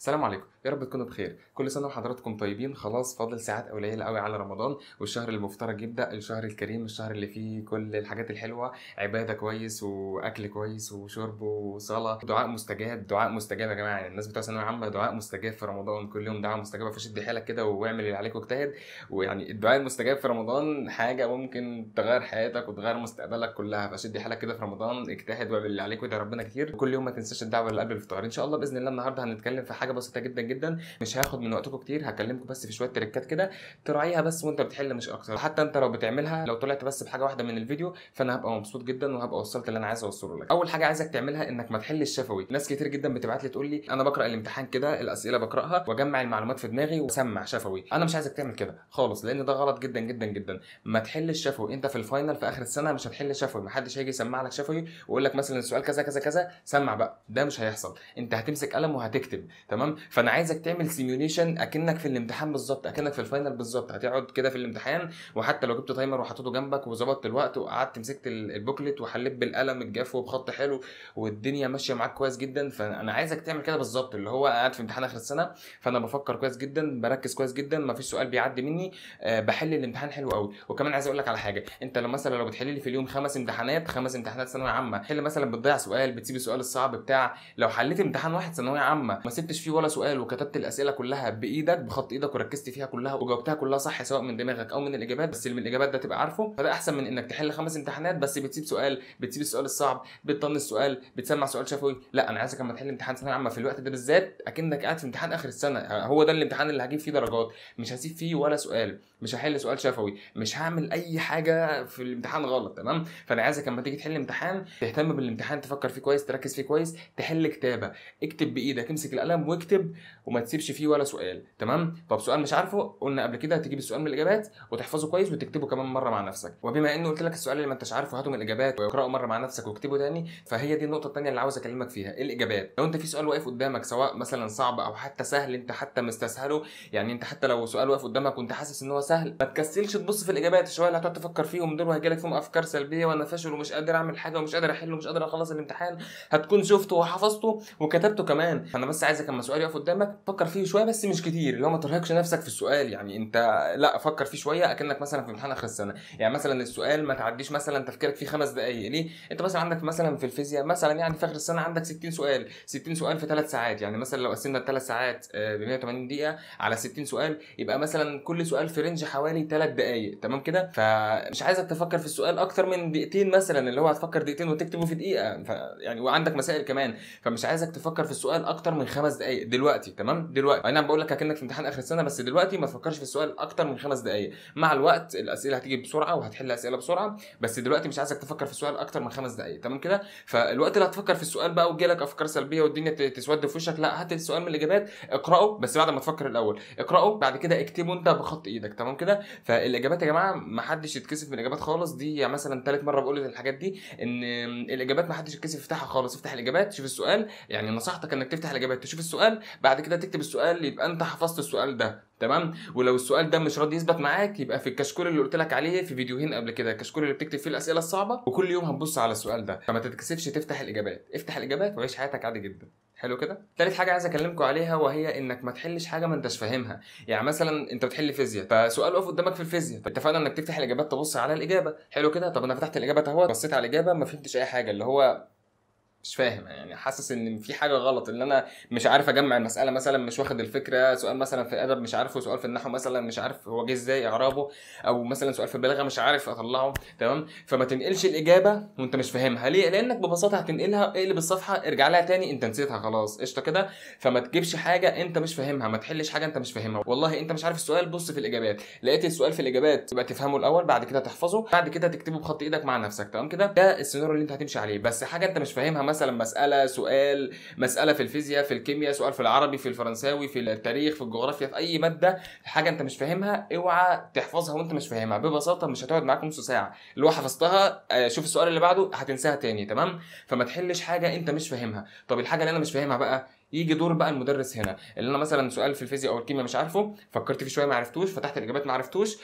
السلام عليكم يا رب تكونوا بخير كل سنه وحضراتكم طيبين خلاص فاضل ساعات قليله قوي على رمضان والشهر المفترج يبدا الشهر الكريم الشهر اللي فيه كل الحاجات الحلوه عباده كويس واكل كويس وشرب وصلاه دعاء مستجاب دعاء مستجاب يا جماعه يعني الناس بتوع ثانويه عامه دعاء مستجاب في رمضان كل يوم دعاء مستجاب فشد حيلك كده واعمل اللي عليك واجتهد ويعني الدعاء المستجاب في رمضان حاجه ممكن تغير حياتك وتغير مستقبلك كلها فشد حيلك كده في رمضان اجتهد واعمل اللي عليك وادعي ربنا كتير وكل يوم ما تنساش الدعوه اللي قبل الفطار ان شاء الله باذن الله النهارده هنتكلم في حاجه بسيطه جدا جدا مش هاخد من وقتكم كتير هكلمكم بس في شويه تريكات كده تراعيها بس وانت بتحل مش اكتر حتى انت لو بتعملها لو طلعت بس بحاجه واحده من الفيديو فانا هبقى مبسوط جدا وهبقى وصلت اللي انا عايز اوصله لك اول حاجه عايزك تعملها انك ما تحلش شفوي ناس كتير جدا بتبعت لي تقول لي انا بقرا الامتحان كده الاسئله بقراها واجمع المعلومات في دماغي واسمع شفوي انا مش عايزك تعمل كده خالص لان ده غلط جدا جدا جدا ما تحلش شفوي انت في الفاينل في اخر السنه مش هتحل شفوي ما حدش هيجي يسمع لك شفوي ويقول لك مثلا السؤال كذا كذا كذا سمع بقى ده مش هيحصل انت هتمسك قلم وهتكتب تمام فانا عايزك تعمل سيميوليشن اكنك في الامتحان بالظبط اكنك في الفاينل بالظبط هتقعد كده في الامتحان وحتى لو جبت تايمر وحطيته جنبك وظبطت الوقت وقعدت مسكت ال- البوكلت وحليت بالقلم الجاف وبخط حلو والدنيا ماشيه معاك كويس جدا فانا عايزك تعمل كده بالظبط اللي هو قاعد في امتحان اخر السنه فانا بفكر كويس جدا بركز كويس جدا ما فيش سؤال بيعدي مني أه بحل الامتحان حلو قوي وكمان عايز اقول لك على حاجه انت لو مثلا لو بتحل لي في اليوم خمس امتحانات خمس امتحانات ثانويه عامه حل مثلا بتضيع سؤال بتسيب السؤال الصعب بتاع لو حليت امتحان واحد ثانويه عامه ما سبتش فيه ولا سؤال وكتبت الاسئله كلها بايدك بخط ايدك وركزت فيها كلها وجاوبتها كلها صح سواء من دماغك او من الاجابات بس اللي من الاجابات ده تبقى عارفه فده احسن من انك تحل خمس امتحانات بس بتسيب سؤال بتسيب السؤال الصعب بتطنش السؤال بتسمع سؤال شفوي لا انا عايزك لما تحل امتحان ثانويه عامه في الوقت ده بالذات اكنك قاعد في امتحان اخر السنه هو ده الامتحان اللي هجيب فيه درجات مش هسيب فيه ولا سؤال مش هحل سؤال شفوي مش هعمل اي حاجه في الامتحان غلط تمام فانا عايزك لما تيجي تحل امتحان تهتم بالامتحان تفكر فيه كويس تركز فيه كويس تحل كتابه اكتب بايدك امسك القلم واكتب وما تسيبش فيه ولا سؤال تمام طب سؤال مش عارفه قلنا قبل كده تجيب السؤال من الاجابات وتحفظه كويس وتكتبه كمان مره مع نفسك وبما اني قلت لك السؤال اللي ما انتش عارفه هاته من الاجابات واقراه مره مع نفسك واكتبه تاني فهي دي النقطه الثانيه اللي عاوز اكلمك فيها الاجابات لو انت في سؤال واقف قدامك سواء مثلا صعب او حتى سهل انت حتى مستسهله يعني انت حتى لو سؤال واقف قدامك وانت حاسس ان هو سهل ما تكسلش تبص في الاجابات شويه اللي هتقعد تفكر فيهم دول وهيجيلك فيهم افكار سلبيه وانا فاشل ومش قادر اعمل حاجه ومش قادر احل ومش قادر اخلص الامتحان هتكون شفته وحفظته وكتبته كمان انا بس عايزك لما سؤال يقف قدامك فكر فيه شويه بس مش كتير اللي هو ما ترهقش نفسك في السؤال يعني انت لا فكر فيه شويه اكنك مثلا في امتحان اخر السنه يعني مثلا السؤال ما تعديش مثلا تفكيرك فيه خمس دقائق ليه انت مثلا عندك مثلا في الفيزياء مثلا يعني في اخر السنه عندك 60 سؤال 60 سؤال في ثلاث ساعات يعني مثلا لو قسمنا الثلاث ساعات ب 180 دقيقه على 60 سؤال يبقى مثلا كل سؤال في رينج حوالي 3 دقائق تمام كده فمش عايزك تفكر في السؤال اكتر من دقيقتين مثلا اللي هو هتفكر دقيقتين وتكتبه في دقيقه ف يعني وعندك مسائل كمان فمش عايزك تفكر في السؤال اكتر من خمس دقائق دلوقتي تمام دلوقتي اي نعم بقول لك اكنك في امتحان اخر السنه بس دلوقتي ما تفكرش في السؤال اكتر من خمس دقائق مع الوقت الاسئله هتيجي بسرعه وهتحل اسئله بسرعه بس دلوقتي مش عايزك تفكر في السؤال اكتر من خمس دقائق تمام كده فالوقت اللي هتفكر في السؤال بقى وتجيلك افكار سلبيه والدنيا ت- تسود في وشك لا هات السؤال من الاجابات اقراه بس بعد ما تفكر الاول اقراه بعد كده اكتبه انت بخط ايدك تمام كده فالاجابات يا جماعه ما حدش يتكسف من الاجابات خالص دي يعني مثلا ثالث مره بقول الحاجات دي ان الاجابات ما حدش يتكسف يفتحها خالص افتح الاجابات شوف السؤال يعني نصيحتك انك تفتح الاجابات تشوف السؤال بعد كده تكتب السؤال يبقى انت حفظت السؤال ده تمام ولو السؤال ده مش راضي يثبت معاك يبقى في الكشكول اللي قلت لك عليه في فيديوهين قبل كده الكشكول اللي بتكتب فيه الاسئله الصعبه وكل يوم هتبص على السؤال ده فما تتكسفش تفتح الاجابات افتح الاجابات وعيش حياتك عادي جدا حلو كده تالت حاجه عايز اكلمكم عليها وهي انك ما تحلش حاجه ما انتش فاهمها يعني مثلا انت بتحل فيزياء فسؤال واقف قدامك في الفيزياء اتفقنا انك تفتح الاجابات تبص على الاجابه حلو كده طب انا فتحت الاجابه اهو بصيت على الاجابه ما فهمتش اي حاجه اللي هو مش فاهم يعني حاسس ان في حاجه غلط ان انا مش عارف اجمع المساله مثلا مش واخد الفكره سؤال مثلا في الادب مش عارفه سؤال في النحو مثلا مش عارف هو جه ازاي اعرابه او مثلا سؤال في البلاغه مش عارف اطلعه تمام فما تنقلش الاجابه وانت مش فاهمها ليه لانك ببساطه هتنقلها اقلب الصفحه ارجع لها تاني انت نسيتها خلاص قشطه كده فما تجيبش حاجه انت مش فاهمها ما تحلش حاجه انت مش فاهمها والله انت مش عارف السؤال بص في الاجابات لقيت السؤال في الاجابات يبقى تفهمه الاول بعد كده تحفظه بعد كده تكتبه بخط ايدك مع نفسك تمام كده ده السيناريو اللي انت هتمشي عليه بس حاجه انت مش فاهمها مثلا مساله سؤال مساله في الفيزياء في الكيمياء سؤال في العربي في الفرنساوي في التاريخ في الجغرافيا في اي ماده حاجه انت مش فاهمها اوعى تحفظها وانت مش فاهمها ببساطه مش هتقعد معاك نص ساعه اللي هو حفظتها آه، شوف السؤال اللي بعده هتنساها تاني تمام فما تحلش حاجه انت مش فاهمها طب الحاجه اللي انا مش فاهمها بقى يجي دور بقى المدرس هنا اللي انا مثلا سؤال في الفيزياء او الكيمياء مش عارفه فكرت فيه شويه ما عرفتوش فتحت الاجابات ما عرفتوش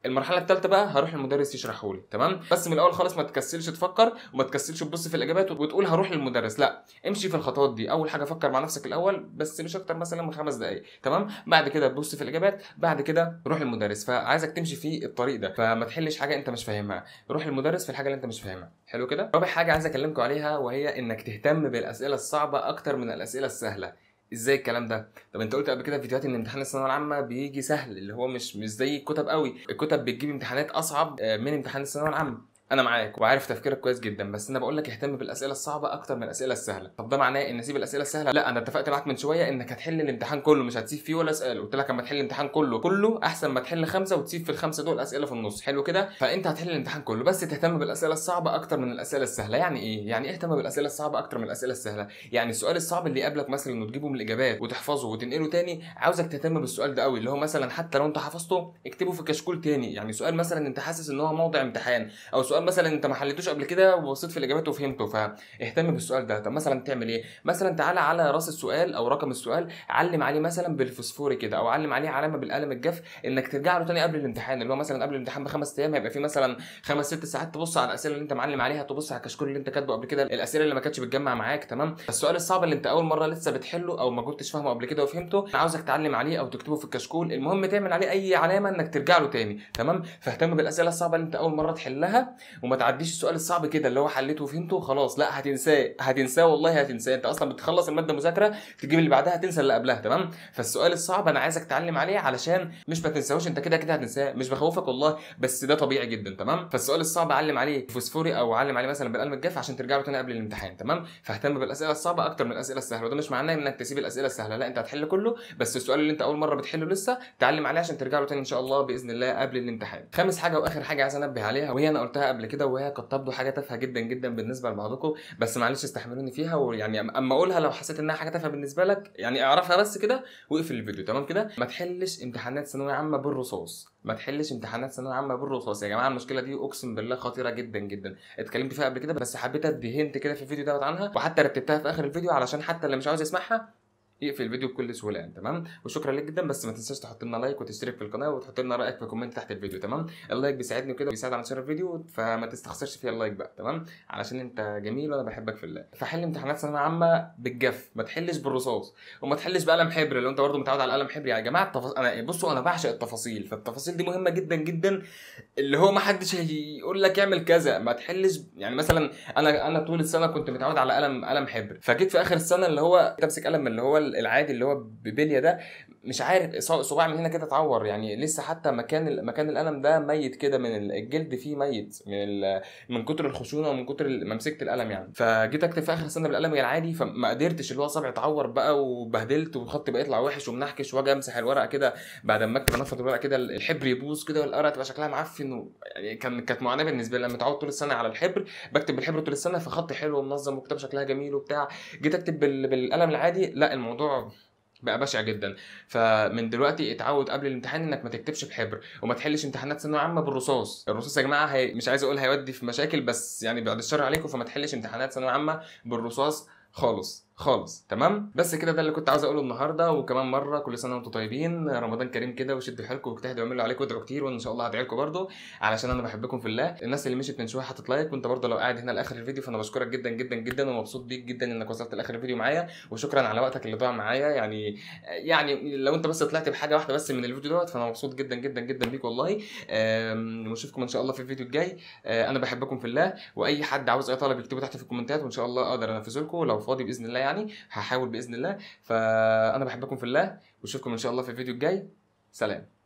المرحله الثالثه بقى هروح للمدرس يشرحه لي تمام بس من الاول خالص ما تكسلش تفكر وما تكسلش تبص في الاجابات وتقول هروح للمدرس لا امشي في الخطوات دي اول حاجه فكر مع نفسك الاول بس مش اكتر مثلا من خمس دقائق تمام بعد كده تبص في الاجابات بعد كده روح للمدرس فعايزك تمشي في الطريق ده فما تحلش حاجه انت مش فاهمها روح للمدرس في الحاجه اللي انت مش فاهمها حلو كده رابع حاجه عايز اكلمكم عليها وهي انك تهتم بالاسئله الصعبه اكتر من الاسئله السهله ازاي الكلام ده طب انت قلت قبل كده في فيديوهات ان امتحان الثانويه العامه بيجي سهل اللي هو مش مش زي الكتب قوي الكتب بتجيب امتحانات اصعب آه، من امتحان الثانويه العامه انا معاك وعارف تفكيرك كويس جدا بس انا بقول لك اهتم بالاسئله الصعبه اكتر من الاسئله السهله طب ده معناه ان اسيب الاسئله السهله لا انا اتفقت معاك من شويه انك هتحل الامتحان كله مش هتسيب فيه ولا سؤال قلت لك اما تحل الامتحان كله كله احسن ما تحل خمسه وتسيب في الخمسه دول اسئله في النص حلو كده فانت هتحل الامتحان كله بس تهتم بالاسئله الصعبه اكتر من الاسئله السهله يعني ايه يعني ايه اهتم بالاسئله الصعبه اكتر من الاسئله السهله يعني السؤال الصعب اللي يقابلك مثلا انه تجيبه من الاجابات وتحفظه وتنقله تاني عاوزك تهتم بالسؤال ده قوي اللي هو مثلا حتى لو انت حفظته اكتبه في كشكول تاني يعني سؤال مثلا انت حاسس ان هو موضع امتحان او سؤال مثلا انت ما حليتوش قبل كده وبصيت في الاجابات وفهمته فاهتم بالسؤال ده طب مثلا تعمل ايه مثلا تعالى على راس السؤال او رقم السؤال علم عليه مثلا بالفوسفوري كده او علم عليه علامه بالقلم الجاف انك ترجع له تاني قبل الامتحان اللي هو مثلا قبل الامتحان بخمس ايام هيبقى في مثلا خمس ست ساعات تبص على الاسئله اللي انت معلم عليها تبص على الكشكول اللي انت كاتبه قبل كده الاسئله اللي ما كانتش بتجمع معاك تمام السؤال الصعب اللي انت اول مره لسه بتحله او ما كنتش فاهمه قبل كده وفهمته أنا عاوزك تعلم عليه او تكتبه في الكشكول المهم تعمل عليه اي علامه انك ترجع له تاني تمام فاهتم بالاسئله الصعبه اللي انت اول مره تحلها وما تعديش السؤال الصعب كده اللي هو حليته وفهمته وخلاص لا هتنساه هتنساه والله هتنساه انت اصلا بتخلص الماده مذاكره تجيب اللي بعدها تنسى اللي قبلها تمام فالسؤال الصعب انا عايزك تعلم عليه علشان مش ما تنساهوش انت كده كده هتنساه مش بخوفك والله بس ده طبيعي جدا تمام فالسؤال الصعب علم عليه فوسفوري او علم عليه مثلا بالقلم الجاف عشان ترجع له تاني قبل الامتحان تمام فاهتم بالاسئله الصعبه اكتر من الاسئله السهله وده مش معناه انك تسيب الاسئله السهله لا انت هتحل كله بس السؤال اللي انت اول مره بتحله لسه تعلم عليه عشان ترجع له تاني ان شاء الله باذن الله قبل الامتحان خامس حاجه واخر حاجه عايز انبه عليها وهي انا قلتها قبل كده وهي قد تبدو حاجه تافهه جدا جدا بالنسبه لبعضكم بس معلش استحملوني فيها ويعني اما اقولها لو حسيت انها حاجه تافهه بالنسبه لك يعني اعرفها بس كده واقفل الفيديو تمام كده ما تحلش امتحانات ثانويه عامه بالرصاص ما تحلش امتحانات ثانويه عامه بالرصاص يا جماعه المشكله دي اقسم بالله خطيره جدا جدا اتكلمت فيها قبل كده بس حبيت ادي هنت كده في الفيديو دوت عنها وحتى رتبتها في اخر الفيديو علشان حتى اللي مش عاوز يسمعها يقفل الفيديو بكل سهوله يعني تمام وشكرا لك جدا بس ما تنساش تحط لنا لايك وتشترك في القناه وتحط لنا رايك في كومنت تحت الفيديو تمام اللايك بيساعدني وكده بيساعد على نشر الفيديو فما تستخسرش فيها اللايك بقى تمام علشان انت جميل وانا بحبك في الله فحل امتحانات ثانويه عامه بالجف ما تحلش بالرصاص وما تحلش بقلم حبر لو انت برضه متعود على القلم حبر يا جماعه التفاصيل انا بصوا انا بعشق التفاصيل فالتفاصيل دي مهمه جدا جدا اللي هو ما حدش هيقول لك اعمل كذا ما تحلش يعني مثلا انا انا طول السنه كنت متعود على قلم قلم حبر فجيت في اخر السنه اللي هو تمسك قلم اللي هو العادي اللي هو ببليه ده مش عارف صباع من هنا كده اتعور يعني لسه حتى مكان مكان القلم ده ميت كده من الجلد فيه ميت من من كتر الخشونه ومن كتر ما مسكت القلم يعني فجيت اكتب في اخر السنه بالقلم العادي فما قدرتش اللي هو صبعي اتعور بقى وبهدلت والخط بقى يطلع وحش ومنحكش واجي امسح الورقه كده بعد ما اكتب انفض الورقه كده الحبر يبوظ كده والقرعه تبقى شكلها معفن و... يعني كان كانت معاناه بالنسبه لي لما متعود طول السنه على الحبر بكتب بالحبر طول السنه فخط حلو ومنظم وكتابه شكلها جميل وبتاع جيت اكتب بال... بالقلم العادي لا الموضوع بقى بشع جدا فمن دلوقتي اتعود قبل الامتحان انك ما تكتبش بحبر وما تحلش امتحانات ثانويه عامه بالرصاص الرصاص يا جماعه هي مش عايز اقول هيودي في مشاكل بس يعني بعد الشر عليكم فما تحلش امتحانات ثانويه عامه بالرصاص خالص خالص تمام بس كده ده اللي كنت عاوز اقوله النهارده وكمان مره كل سنه وانتم طيبين رمضان كريم كده وشدوا حيلكم واجتهدوا واعملوا عليكم وادعوا كتير وان شاء الله هدعي لكم برده علشان انا بحبكم في الله الناس اللي مشيت من شويه حطت لايك وانت برده لو قاعد هنا لاخر الفيديو فانا بشكرك جدا جدا جدا ومبسوط بيك جدا انك وصلت لاخر الفيديو معايا وشكرا على وقتك اللي ضاع معايا يعني يعني لو انت بس طلعت بحاجه واحده بس من الفيديو دوت فانا مبسوط جدا جدا جدا بيك والله ونشوفكم ان شاء الله في الفيديو الجاي انا بحبكم في الله واي حد عاوز اي طلب يكتبه تحت في الكومنتات وان شاء الله اقدر انفذه لكم لو فاضي باذن الله يعني هحاول باذن الله فانا بحبكم في الله واشوفكم ان شاء الله في الفيديو الجاي سلام